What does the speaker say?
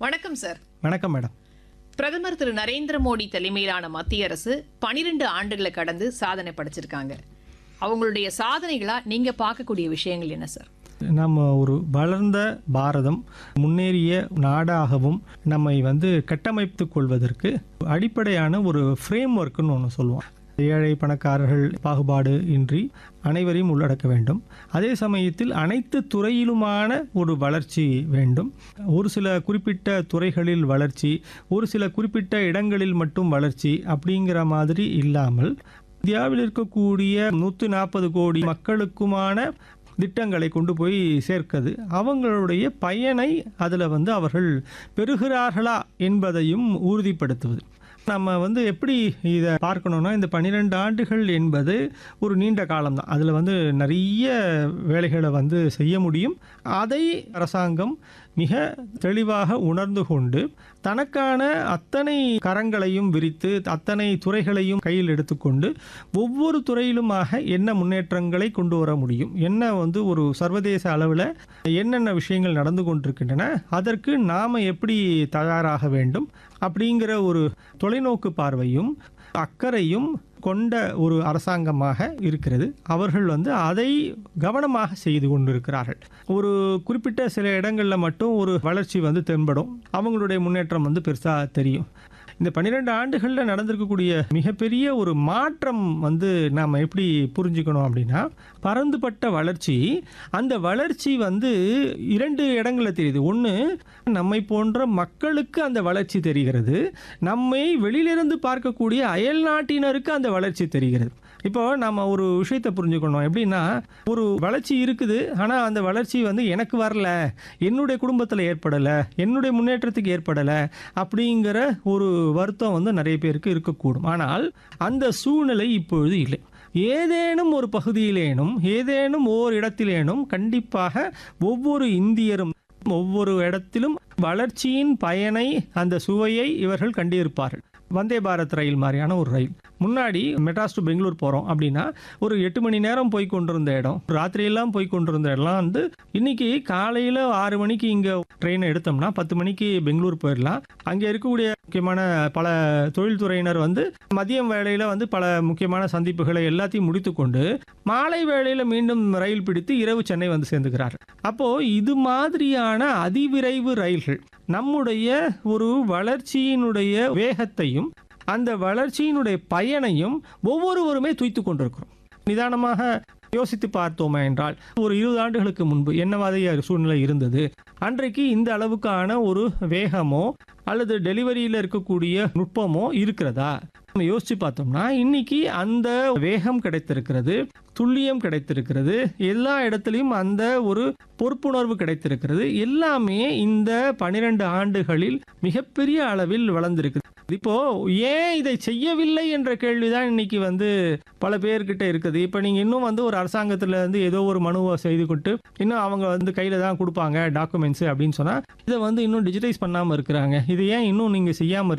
வணக்கம் சார் வணக்கம் மேடம் பிரதமர் திரு நரேந்திர மோடி தலைமையிலான மத்திய அரசு பனிரெண்டு ஆண்டுகளை கடந்து சாதனை படைச்சிருக்காங்க அவங்களுடைய சாதனைகளா நீங்க பார்க்கக்கூடிய விஷயங்கள் என்ன சார் நம்ம ஒரு வளர்ந்த பாரதம் முன்னேறிய நாடாகவும் நம்மை வந்து கட்டமைத்துக் கொள்வதற்கு அடிப்படையான ஒரு ஃப்ரேம் ஒர்க்குன்னு ஒன்று சொல்லுவோம் ஏழை பணக்காரர்கள் பாகுபாடு இன்றி அனைவரையும் உள்ளடக்க வேண்டும் அதே சமயத்தில் அனைத்து துறையிலுமான ஒரு வளர்ச்சி வேண்டும் ஒரு சில குறிப்பிட்ட துறைகளில் வளர்ச்சி ஒரு சில குறிப்பிட்ட இடங்களில் மட்டும் வளர்ச்சி அப்படிங்கிற மாதிரி இல்லாமல் இந்தியாவில் இருக்கக்கூடிய நூற்றி நாற்பது கோடி மக்களுக்குமான திட்டங்களை கொண்டு போய் சேர்க்குது அவங்களுடைய பயனை அதில் வந்து அவர்கள் பெறுகிறார்களா என்பதையும் உறுதிப்படுத்துவது நம்ம வந்து எப்படி இதை பார்க்கணும்னா இந்த பன்னிரெண்டு ஆண்டுகள் என்பது ஒரு நீண்ட காலம் தான் அதில் வந்து நிறைய வேலைகளை வந்து செய்ய முடியும் அதை அரசாங்கம் மிக தெளிவாக உணர்ந்து கொண்டு தனக்கான அத்தனை கரங்களையும் விரித்து அத்தனை துறைகளையும் கையில் எடுத்துக்கொண்டு ஒவ்வொரு துறையிலுமாக என்ன முன்னேற்றங்களை கொண்டு வர முடியும் என்ன வந்து ஒரு சர்வதேச அளவில் என்னென்ன விஷயங்கள் நடந்து கொண்டிருக்கின்றன அதற்கு நாம் எப்படி தயாராக வேண்டும் அப்படிங்கிற ஒரு தொலைநோக்கு பார்வையும் அக்கறையும் கொண்ட ஒரு அரசாங்கமாக இருக்கிறது அவர்கள் வந்து அதை கவனமாக செய்து கொண்டிருக்கிறார்கள் ஒரு குறிப்பிட்ட சில இடங்களில் மட்டும் ஒரு வளர்ச்சி வந்து தென்படும் அவங்களுடைய முன்னேற்றம் வந்து பெருசாக தெரியும் இந்த பன்னிரெண்டு ஆண்டுகளில் நடந்திருக்கக்கூடிய மிகப்பெரிய ஒரு மாற்றம் வந்து நாம் எப்படி புரிஞ்சுக்கணும் அப்படின்னா பரந்துபட்ட வளர்ச்சி அந்த வளர்ச்சி வந்து இரண்டு இடங்களில் தெரியுது ஒன்று நம்மை போன்ற மக்களுக்கு அந்த வளர்ச்சி தெரிகிறது நம்மை வெளியிலிருந்து பார்க்கக்கூடிய அயல் நாட்டினருக்கு அந்த வளர்ச்சி தெரிகிறது இப்போ நம்ம ஒரு விஷயத்தை புரிஞ்சுக்கணும் எப்படின்னா ஒரு வளர்ச்சி இருக்குது ஆனால் அந்த வளர்ச்சி வந்து எனக்கு வரல என்னுடைய குடும்பத்தில் ஏற்படலை என்னுடைய முன்னேற்றத்துக்கு ஏற்படலை அப்படிங்கிற ஒரு வருத்தம் வந்து நிறைய பேருக்கு இருக்கக்கூடும் ஆனால் அந்த சூழ்நிலை இப்பொழுது இல்லை ஏதேனும் ஒரு பகுதியிலேனும் ஏதேனும் ஓர் இடத்திலேனும் கண்டிப்பாக ஒவ்வொரு இந்தியரும் ஒவ்வொரு இடத்திலும் வளர்ச்சியின் பயனை அந்த சுவையை இவர்கள் கண்டிருப்பார்கள் வந்தே பாரத் ரயில் மாதிரியான ஒரு ரயில் முன்னாடி மெட்ராஸ் டு பெங்களூர் போகிறோம் அப்படின்னா ஒரு எட்டு மணி நேரம் போய் கொண்டிருந்த இடம் ராத்திரியெல்லாம் போய் கொண்டிருந்த இடம்லாம் வந்து இன்னைக்கு காலையில் ஆறு மணிக்கு இங்கே ட்ரெயினை எடுத்தோம்னா பத்து மணிக்கு பெங்களூர் போயிடலாம் அங்கே இருக்கக்கூடிய முக்கியமான பல தொழில்துறையினர் வந்து மதியம் வேளையில் வந்து பல முக்கியமான சந்திப்புகளை எல்லாத்தையும் முடித்துக்கொண்டு மாலை வேளையில் மீண்டும் ரயில் பிடித்து இரவு சென்னை வந்து சேர்ந்துக்கிறார் அப்போது இது மாதிரியான அதிவிரைவு ரயில்கள் நம்முடைய ஒரு வளர்ச்சியினுடைய வேகத்தையும் அந்த வளர்ச்சியினுடைய பயனையும் ஒவ்வொருவருமே துய்த்து கொண்டிருக்கிறோம் நிதானமாக யோசித்து பார்த்தோமே என்றால் ஒரு இருபது ஆண்டுகளுக்கு முன்பு என்ன மாதிரியான சூழ்நிலை இருந்தது அன்றைக்கு இந்த அளவுக்கான ஒரு வேகமோ அல்லது டெலிவரியில் இருக்கக்கூடிய நுட்பமோ இருக்கிறதா நம்ம யோசிச்சு பார்த்தோம்னா இன்னைக்கு அந்த வேகம் கிடைத்திருக்கிறது துல்லியம் கிடைத்திருக்கிறது எல்லா இடத்துலையும் அந்த ஒரு பொறுப்புணர்வு கிடைத்திருக்கிறது எல்லாமே இந்த பனிரெண்டு ஆண்டுகளில் மிகப்பெரிய அளவில் வளர்ந்திருக்கு இப்போ ஏன் இதை செய்யவில்லை என்ற கேள்விதான் இன்னைக்கு வந்து பல பேர்கிட்ட இருக்குது இப்போ நீங்க இன்னும் வந்து ஒரு அரசாங்கத்துல இருந்து ஏதோ ஒரு மனுவை செய்து கொண்டு இன்னும் அவங்க வந்து கையில தான் கொடுப்பாங்க டாக்குமெண்ட்ஸ் அப்படின்னு சொன்னா இதை வந்து இன்னும் டிஜிட்டைஸ் பண்ணாம இருக்கிறாங்க இது ஏன் இன்னும் நீங்க செய்யாம